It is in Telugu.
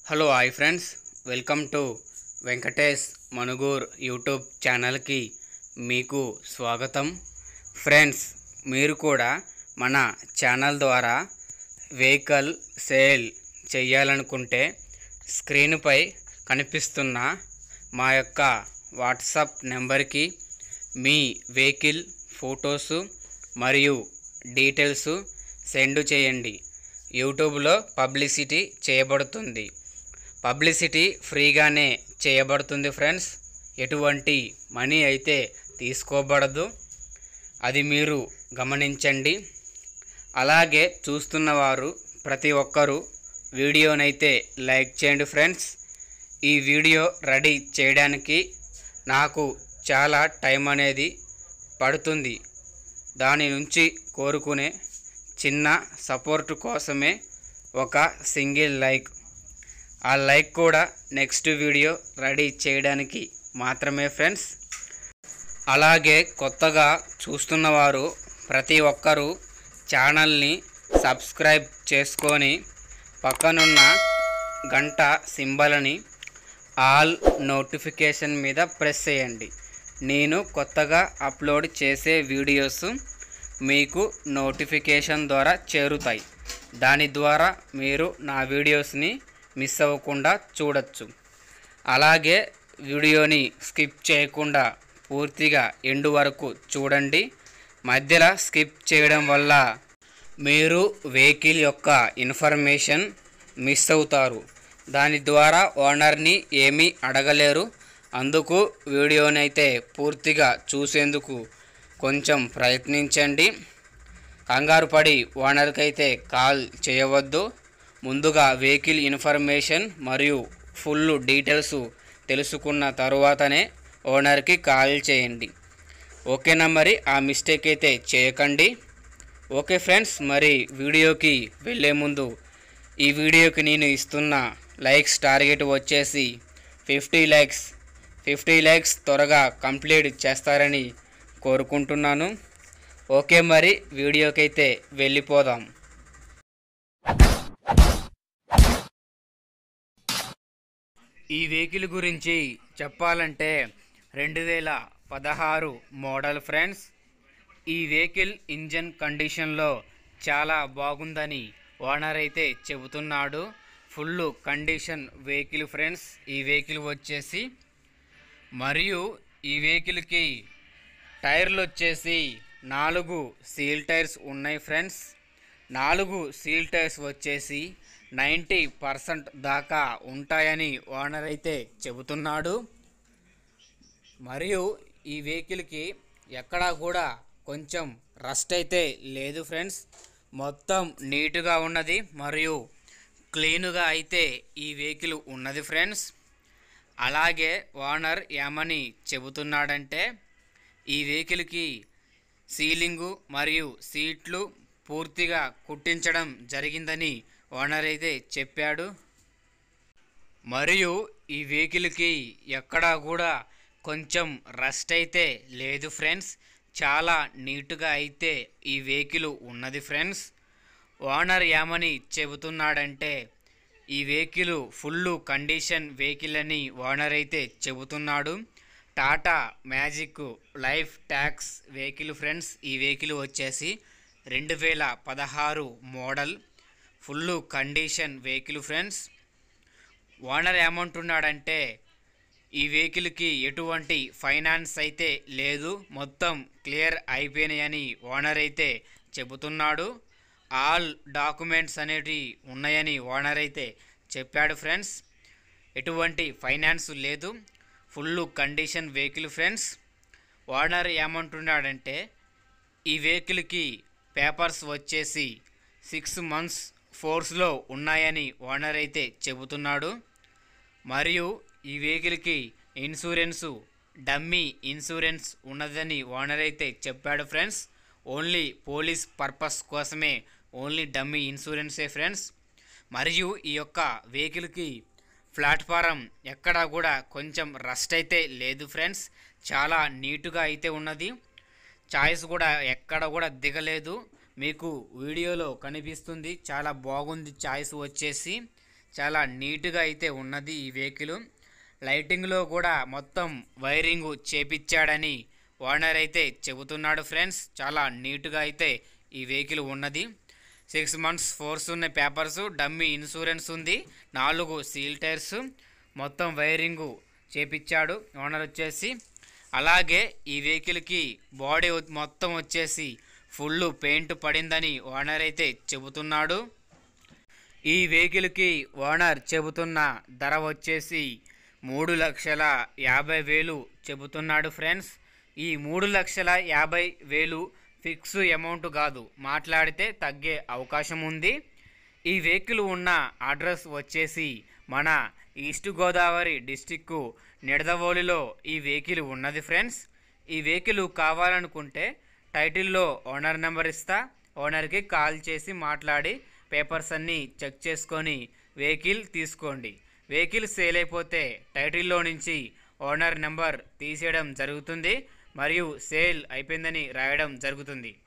hello hi friends welcome to Venkatesh Manugur YouTube ఛానల్కి మీకు స్వాగతం ఫ్రెండ్స్ మీరు కూడా మన ఛానల్ ద్వారా వెహికల్ సేల్ చేయాలనుకుంటే స్క్రీన్పై కనిపిస్తున్న మా యొక్క వాట్సాప్ నెంబర్కి మీ వెహికల్ ఫొటోసు మరియు డీటెయిల్స్ సెండ్ చేయండి యూట్యూబ్లో పబ్లిసిటీ చేయబడుతుంది పబ్లిసిటీ ఫ్రీగానే చేయబడుతుంది ఫ్రెండ్స్ ఎటువంటి మనీ అయితే తీసుకోబడదు అది మీరు గమనించండి అలాగే చూస్తున్న వారు ప్రతి ఒక్కరూ వీడియోనైతే లైక్ చేయండి ఫ్రెండ్స్ ఈ వీడియో రెడీ చేయడానికి నాకు చాలా టైం అనేది పడుతుంది దాని నుంచి కోరుకునే చిన్న సపోర్ట్ కోసమే ఒక సింగిల్ లైక్ ఆ లైక్ కూడా నెక్స్ట్ వీడియో రెడీ చేయడానికి మాత్రమే ఫ్రెండ్స్ అలాగే కొత్తగా చూస్తున్నవారు ప్రతి ఒక్కరూ ఛానల్ని సబ్స్క్రైబ్ చేసుకొని పక్కనున్న గంట సింబల్ని ఆల్ నోటిఫికేషన్ మీద ప్రెస్ చేయండి నేను కొత్తగా అప్లోడ్ చేసే వీడియోస్ మీకు నోటిఫికేషన్ ద్వారా చేరుతాయి దాని ద్వారా మీరు నా వీడియోస్ని మిస్ అవ్వకుండా చూడొచ్చు అలాగే వీడియోని స్కిప్ చేయకుండా పూర్తిగా ఎండు వరకు చూడండి మధ్యలో స్కిప్ చేయడం వల్ల మీరు వెహికల్ యొక్క ఇన్ఫర్మేషన్ మిస్ అవుతారు దాని ద్వారా ఓనర్ని ఏమీ అడగలేరు అందుకు వీడియోనైతే పూర్తిగా చూసేందుకు కొంచెం ప్రయత్నించండి కంగారు పడి ఓనర్కి అయితే కాల్ చేయవద్దు ముందుగా వెహికల్ ఇన్ఫర్మేషన్ మరియు ఫుల్ డీటెయిల్స్ తెలుసుకున్న తరువాతనే ఓనర్కి కాల్ చేయండి ఓకేనా మరి ఆ మిస్టేక్ అయితే చేయకండి ఓకే ఫ్రెండ్స్ మరి వీడియోకి వెళ్ళే ముందు ఈ వీడియోకి నేను ఇస్తున్న లైక్స్ టార్గెట్ వచ్చేసి ఫిఫ్టీ లైక్స్ ఫిఫ్టీ లైక్స్ త్వరగా కంప్లీట్ చేస్తారని కోరుకుంటున్నాను ఓకే మరి వీడియోకి అయితే వెళ్ళిపోదాం ఈ వెహికల్ గురించి చెప్పాలంటే రెండు వేల పదహారు మోడల్ ఫ్రెండ్స్ ఈ వెహికల్ ఇంజన్ కండిషన్లో చాలా బాగుందని ఓనర్ అయితే చెబుతున్నాడు ఫుల్ కండిషన్ వెహికల్ ఫ్రెండ్స్ ఈ వెహికల్ వచ్చేసి మరియు ఈ వెహికల్కి టైర్లు వచ్చేసి నాలుగు సీల్ టైర్స్ ఉన్నాయి ఫ్రెండ్స్ నాలుగు సీల్ టైర్స్ వచ్చేసి నైంటీ పర్సెంట్ దాకా ఉంటాయని ఓనర్ అయితే చెబుతున్నాడు మరియు ఈ వెహికల్కి ఎక్కడా కూడా కొంచెం రస్ట్ అయితే లేదు ఫ్రెండ్స్ మొత్తం నీట్గా ఉన్నది మరియు క్లీనుగా అయితే ఈ వెహికల్ ఉన్నది ఫ్రెండ్స్ అలాగే ఓనర్ ఏమని చెబుతున్నాడంటే ఈ వెహికల్కి సీలింగు మరియు సీట్లు పూర్తిగా కుట్టించడం జరిగిందని ఓనర్ అయితే చెప్పాడు మరియు ఈ వెహికల్కి ఎక్కడా కూడా కొంచెం రస్ట్ అయితే లేదు ఫ్రెండ్స్ చాలా నీట్గా అయితే ఈ వెహికల్ ఉన్నది ఫ్రెండ్స్ ఓనర్ ఏమని చెబుతున్నాడంటే ఈ వెహికల్ ఫుల్ కండిషన్ వెహికల్ అని ఓనర్ అయితే చెబుతున్నాడు Tata magic life tax vehicle friends ఈ వెహికల్ వచ్చేసి రెండు వేల పదహారు model full condition vehicle friends owner ఏమంటున్నాడంటే ఈ వెహికల్కి ఎటువంటి ఫైనాన్స్ అయితే లేదు మొత్తం క్లియర్ అయిపోయినాయని ఓనర్ అయితే చెబుతున్నాడు ఆల్ డాక్యుమెంట్స్ అనేవి ఉన్నాయని ఓనర్ అయితే చెప్పాడు ఫ్రెండ్స్ ఎటువంటి ఫైనాన్స్ లేదు full condition vehicle friends owner ఏమంటున్నాడంటే ఈ వెహికల్కి పేపర్స్ వచ్చేసి సిక్స్ మంత్స్ ఫోర్స్లో ఉన్నాయని ఓనర్ అయితే చెబుతున్నాడు మరియు ఈ వెహికల్కి ఇన్సూరెన్సు డమ్మీ ఇన్సూరెన్స్ ఉన్నదని ఓనర్ అయితే చెప్పాడు ఫ్రెండ్స్ ఓన్లీ పోలీస్ పర్పస్ కోసమే ఓన్లీ డమ్మీ ఇన్సూరెన్సే ఫ్రెండ్స్ మరియు ఈ యొక్క వెహికల్కి ప్లాట్ఫారం ఎక్కడా కూడా కొంచెం రస్ట్ అయితే లేదు ఫ్రెండ్స్ చాలా నీటుగా అయితే ఉన్నది చాయిస్ కూడా ఎక్కడ కూడా దిగలేదు మీకు వీడియోలో కనిపిస్తుంది చాలా బాగుంది చాయిస్ వచ్చేసి చాలా నీట్గా అయితే ఉన్నది ఈ వెహికల్ లైటింగ్లో కూడా మొత్తం వైరింగ్ చేపించాడని ఓనర్ అయితే చెబుతున్నాడు ఫ్రెండ్స్ చాలా నీట్గా అయితే ఈ వెహికల్ ఉన్నది సిక్స్ మంత్స్ ఫోర్స్ ఉన్న పేపర్స్ డమ్మీ ఇన్సూరెన్స్ ఉంది నాలుగు సీల్ టైర్స్ మొత్తం వైరింగ్ చేపించాడు ఓనర్ వచ్చేసి అలాగే ఈ వెహికల్కి బాడీ మొత్తం వచ్చేసి ఫుల్ పెయింట్ పడిందని ఓనర్ అయితే చెబుతున్నాడు ఈ వెహికల్కి ఓనర్ చెబుతున్న ధర వచ్చేసి మూడు లక్షల యాభై వేలు చెబుతున్నాడు ఫ్రెండ్స్ ఈ మూడు లక్షల యాభై వేలు ఫిక్స్ అమౌంట్ కాదు మాట్లాడితే తగ్గే అవకాశం ఉంది ఈ వెహికల్ ఉన్న అడ్రస్ వచ్చేసి మన ఈస్ట్ గోదావరి డిస్టిక్ నిడదవోలులో ఈ వెహికల్ ఉన్నది ఫ్రెండ్స్ ఈ వెహికల్ కావాలనుకుంటే టైటిల్లో ఓనర్ నెంబర్ ఇస్తా ఓనర్కి కాల్ చేసి మాట్లాడి పేపర్స్ అన్నీ చెక్ చేసుకొని వెహికల్ తీసుకోండి వెహికల్ సేల్ అయిపోతే టైటిల్లో నుంచి ఓనర్ నెంబర్ తీసేయడం జరుగుతుంది మరియు సేల్ అయిపోయిందని రాయడం జరుగుతుంది